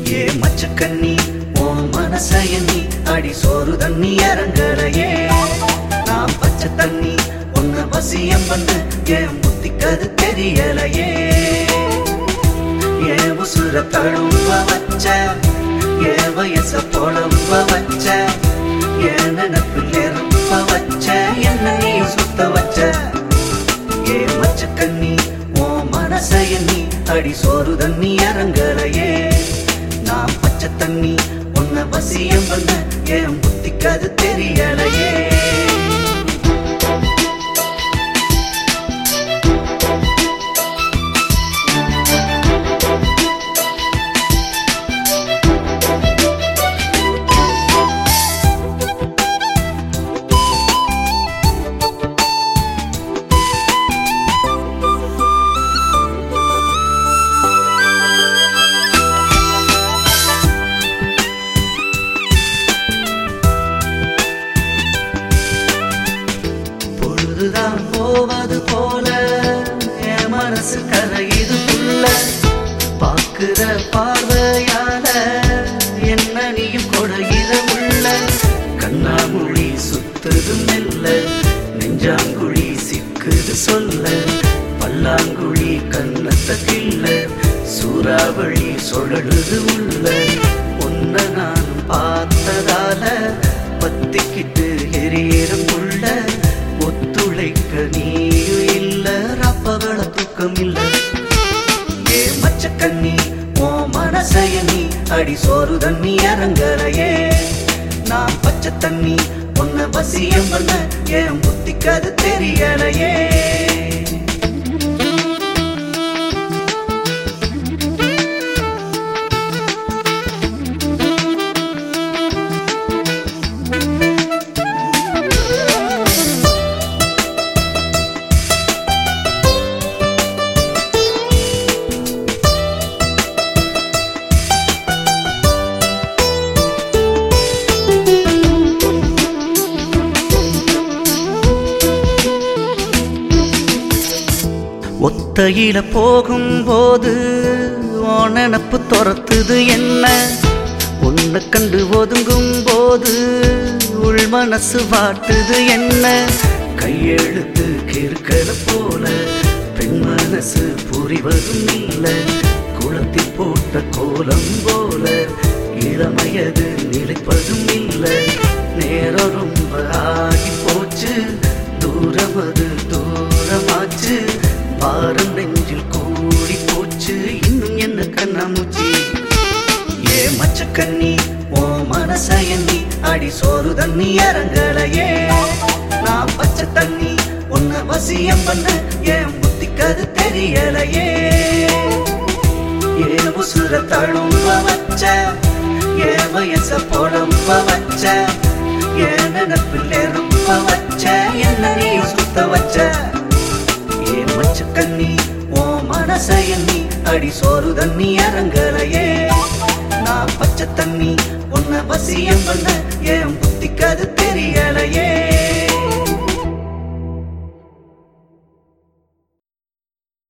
ஏ மச்சக்கண்ணி ஓ மனசைய நீ அடி சோறு தண்ணி இறங்கலையே நான் பச்சை தண்ணி உன்னை வசியம் பண்ண என் புத்திக்கது தெரியலையே ஏன் உசுர தழும்ப வச்ச ஏன் வயச புலம்ப வச்ச ஏன் நினப்பில் எறும்ப வச்ச என்ன நீ சுத்த வச்ச ஏ மச்சக்கண்ணி ஓ மனசைய நீ அடி சோறு தண்ணி இறங்கலையே நான் பச்சை தண்ணி உன்னை வசியம் பண்ண என் புத்திக்கு அது தெரியலையே பொழுதுதான் போவது போல என் மனசு கரையுது புள்ள பாக்குற பார்வையால என்ன நீயும் கொடையில உள்ள கண்ணாமொழி சுத்துது மெல்ல நெஞ்சாங்குழி சிக்குது சொல்ல பல்லாங்குழி கண்ணத்த கிள்ள சூறாவளி சுழலுது உள்ள உன்னை நான் பார்த்ததால பத்திக்கிட்டு எரியறம் உள்ள ஒத்துழைக்க நீயும் இல்ல ரப்பகள தூக்கம் இல்ல ஏ மச்சக்கண்ணி ஓ மனசைய நீ அடி சோறு தண்ணி இறங்கலையே நான் பச்சை தண்ணி உன்னை வசியம் பண்ண என் புத்திக்கு அது தெரியலையே ஒத்தையில போகும்போது உன் நினப்பு துரத்துது என்ன உன்னை கண்டு ஒதுங்கும் போது உள் மனசு வாட்டுது என்ன கையெழுத்து கிறுக்கல போல பெண் மனசு புரிவதும் இல்லை குளத்தில் போட்ட கோலம் போல இளமையது நிலைப்பதும் இல்லை நேரம் ரொம்ப ஆகி போச்சு தூரம் அது தூரமாச்சு பாரம் நெஞ்சில் கூடி போச்சு இன்னும் என்ன கண்ணாமூச்சி ஏ மச்சக்கண்ணி ஓ மனசைய நீ அடி சோறு தண்ணி இறங்கலையே நான் பச்சை தண்ணி உன்னை வசியம் பண்ண என் புத்திக்கு அது தெரியலையே ஏ உசுர தழும்ப வச்ச ஏ வயச புலம்ப வச்ச ஏ நினப்பில் எறும்ப வச்ச என்ன நீ சுத்த வச்ச ஏ மச்சக்கண்ணி ஓ மனசைய நீ அடி சோறு தண்ணி இறங்கலையே நான் பச்சை தண்ணி உன்னை வசியம் பண்ண என் புத்திக்கு அது தெரியலையே